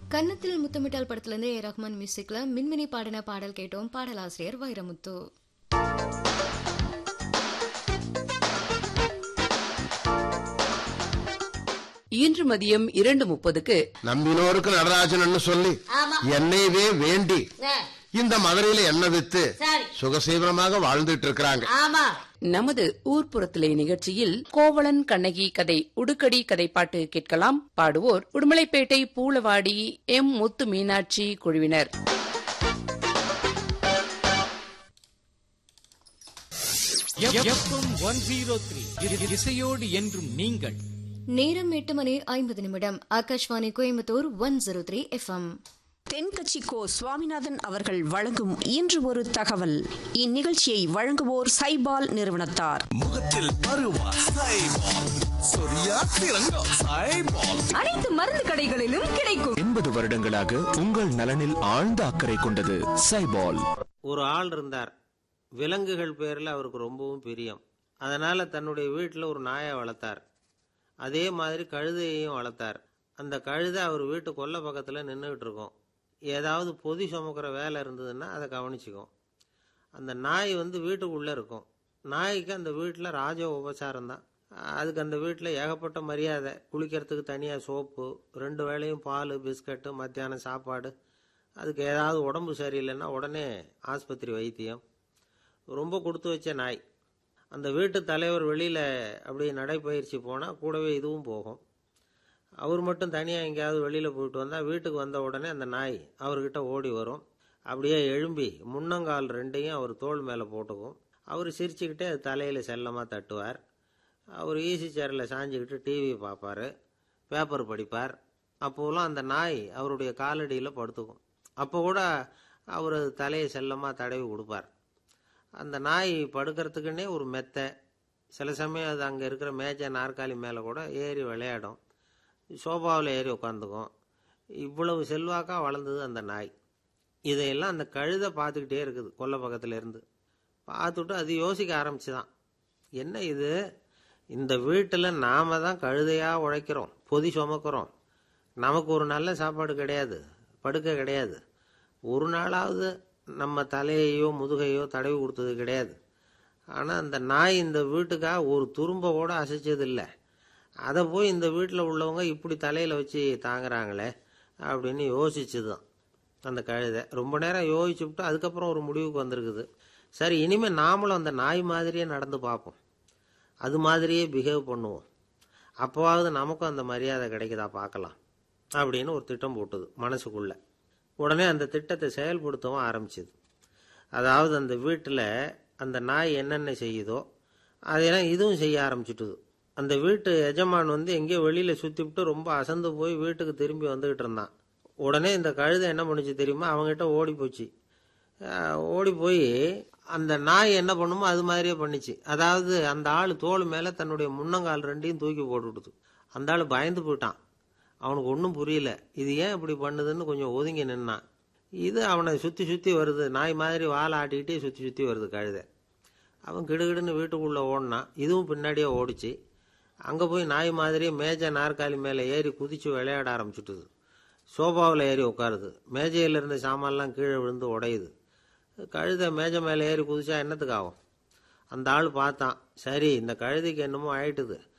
கன்னத்தில் முத்தமிட்டால் படத்திலிருந்து ஏ ரஹ்மான் மியூசிக்ல மின்மினி பாடின பாடல் கேட்டோம் பாடலாசிரியர் வைரமுத்து இன்று மதியம் இரண்டு முப்பதுக்கு நம்பினோருக்கு நடராஜன் சொல்லி ஆமா. என்னையவே வேண்டி ஆ, இந்த மதுரையில எண்ணெய் வித்து சரி சுகசீவனமாக வாழ்ந்துட்டு இருக்கிறாங்க ஆமா நமது ஊர்ப்புறத்திலே நிகழ்ச்சியில் கோவலன் கண்ணகி கதை உடுக்கடி கதைப்பாட்டு கேட்கலாம் பாடுவோர் உடுமலைப்பேட்டை பூளவாடி எம் முத்து மீனாட்சி குழுவினர் எஃப்எம் ஒன் ஜீரோ த்ரீ இசையோடு என்றும் நீங்கள் நேரம் எட்டு மணி ஐம்பது நிமிடம் Akashvani Coimbatore one zero three FM Thenkachi Ko Swaminathan அவர்கள் வழங்கும் இன்று ஒரு தகவல் இந்நிகழ்ச்சியை வழங்குவோர் சைபால் நிறுவனத்தார் முகத்தில் பருவா சைபால் சொரியா திரங்கா சைபால் அனைத்து மருந்து கடைகளிலும் கிடைக்கும் எண்பது வருடங்களாக உங்கள் நலனில் ஆழ்ந்த அக்கறை கொண்டது சைபால் ஒரு ஆள் இருந்தார் விலங்குகள் பேரில் அவருக்கு ரொம்பவும் பிரியம் அதனால் தன்னுடைய வீட்டில் ஒரு நாயை வளர்த்தார் அதே மாதிரி கழுதையையும் வளர்த்தார் அந்த கழுதை அவர் வீட்டு கொல்லை பக்கத்தில் நின்றுக்கிட்டு இருக்கும் ஏதாவது பொதி சுமக்கிற வேலை இருந்ததுன்னா அதை கவனிச்சுக்கும் அந்த நாய் வந்து வீட்டுக்குள்ளே இருக்கும் நாய்க்கு அந்த வீட்டில் ராஜ உபசாரம் தான் அதுக்கு அந்த வீட்டில் ஏகப்பட்ட மரியாதை குளிக்கிறதுக்கு தனியாக சோப்பு ரெண்டு வேளையும் பால் பிஸ்கட்டு மத்தியானம் சாப்பாடு அதுக்கு ஏதாவது உடம்பு சரியில்லைன்னா உடனே ஆஸ்பத்திரி வைத்தியம் ரொம்ப கொடுத்து வச்ச நாய் அந்த வீட்டு தலைவர் வெளியில் அப்படி நடைப்பயிற்சி போனால் கூடவே இதுவும் போகும் அவர் மட்டும் தனியாக எங்கேயாவது வெளியில் போயிட்டு வந்தால் வீட்டுக்கு வந்த உடனே அந்த நாய் அவர்கிட்ட ஓடி வரும் அப்படியே எழும்பி முன்னங்கால் ரெண்டையும் அவர் தோள் மேலே போட்டுக்கும் அவர் சிரிச்சுக்கிட்டே அது தலையில் செல்லமாக தட்டுவார் அவர் ஈசி சேரில் சாஞ்சிக்கிட்டு டிவி பார்ப்பார் பேப்பர் படிப்பார் அப்போலாம் அந்த நாய் அவருடைய காலடியில் படுத்துக்கும் அப்போ கூட அவர் அது தலையை செல்லமாக தடவி கொடுப்பார் அந்த நாய் படுக்கிறதுக்குன்னே ஒரு மெத்தை சில சமயம் அது அங்கே இருக்கிற மேஜை நாற்காலி மேலே கூட ஏறி விளையாடும் சோஃபாவில் ஏறி உட்காந்துக்கும் இவ்வளவு செல்வாக்காக வளர்ந்தது அந்த நாய் இதையெல்லாம் அந்த கழுதை பார்த்துக்கிட்டே இருக்குது கொல்லை பக்கத்துல இருந்து பார்த்துட்டு அது யோசிக்க ஆரம்பிச்சுதான் என்ன இது இந்த வீட்டில் நாம தான் கழுதையாக உழைக்கிறோம் பொதி சுமக்கிறோம் நமக்கு ஒரு நல்ல சாப்பாடு கிடையாது படுக்க கிடையாது ஒரு நாளாவது நம்ம தலையையோ முதுகையோ தடவி கொடுத்தது கிடையாது ஆனால் அந்த நாய் இந்த வீட்டுக்காக ஒரு துரும்ப கூட அசைச்சதில்லை அதை போய் இந்த வீட்டில் உள்ளவங்க இப்படி தலையில் வச்சு தாங்குறாங்களே அப்படின்னு யோசிச்சுது தான் அந்த கழுதை ரொம்ப நேரம் யோசிச்சுவிட்டு அதுக்கப்புறம் ஒரு முடிவுக்கு வந்திருக்குது சரி இனிமேல் நாமளும் அந்த நாய் மாதிரியே நடந்து பார்ப்போம் அது மாதிரியே பிஹேவ் பண்ணுவோம் அப்போவாவது நமக்கும் அந்த மரியாதை கிடைக்குதா பார்க்கலாம் அப்படின்னு ஒரு திட்டம் போட்டுது மனசுக்குள்ள உடனே அந்த திட்டத்தை செயல்படுத்தவும் ஆரம்பிச்சுது அதாவது அந்த வீட்டில் அந்த நாய் என்னென்ன செய்யுதோ அதையெல்லாம் இதுவும் செய்ய ஆரம்பிச்சுட்டுது அந்த வீட்டு எஜமான் வந்து எங்கேயோ வெளியில் சுற்றிவிட்டு ரொம்ப அசந்து போய் வீட்டுக்கு திரும்பி வந்துக்கிட்டு இருந்தான் உடனே இந்த கழுதை என்ன பண்ணுச்சு தெரியுமா அவங்ககிட்ட ஓடி போச்சு அஹ் ஓடி போய் அந்த நாய் என்ன பண்ணுமோ அது மாதிரியே பண்ணிச்சு அதாவது அந்த ஆள் தோள் மேலே தன்னுடைய முன்னங்கால் ரெண்டையும் தூக்கி போட்டுவிடுது அந்த ஆள் பயந்து போயிட்டான் அவனுக்கு ஒன்றும் புரியல இது ஏன் இப்படி பண்ணுதுன்னு கொஞ்சம் ஒதுங்கி நின்னான் இது அவனை சுற்றி சுற்றி வருது நாய் மாதிரி வாழை ஆட்டிக்கிட்டே சுற்றி சுற்றி வருது கழுதை அவன் கிடுகிடுன்னு வீட்டுக்குள்ளே ஓடினான் இதுவும் பின்னாடியே ஓடிச்சு அங்கே போய் நாய் மாதிரியே மேஜை நாற்காலி மேலே ஏறி குதிச்சு விளையாட ஆரம்பிச்சுட்டுது சோஃபாவில் ஏறி உட்காருது மேஜையில் இருந்த சாமான்லாம் கீழே விழுந்து உடையுது கழுதை மேஜை மேலே ஏறி குதிச்சா என்னத்துக்கு ஆகும் அந்த ஆள் பார்த்தான் சரி இந்த கழுதைக்கு என்னமோ ஆயிட்டுது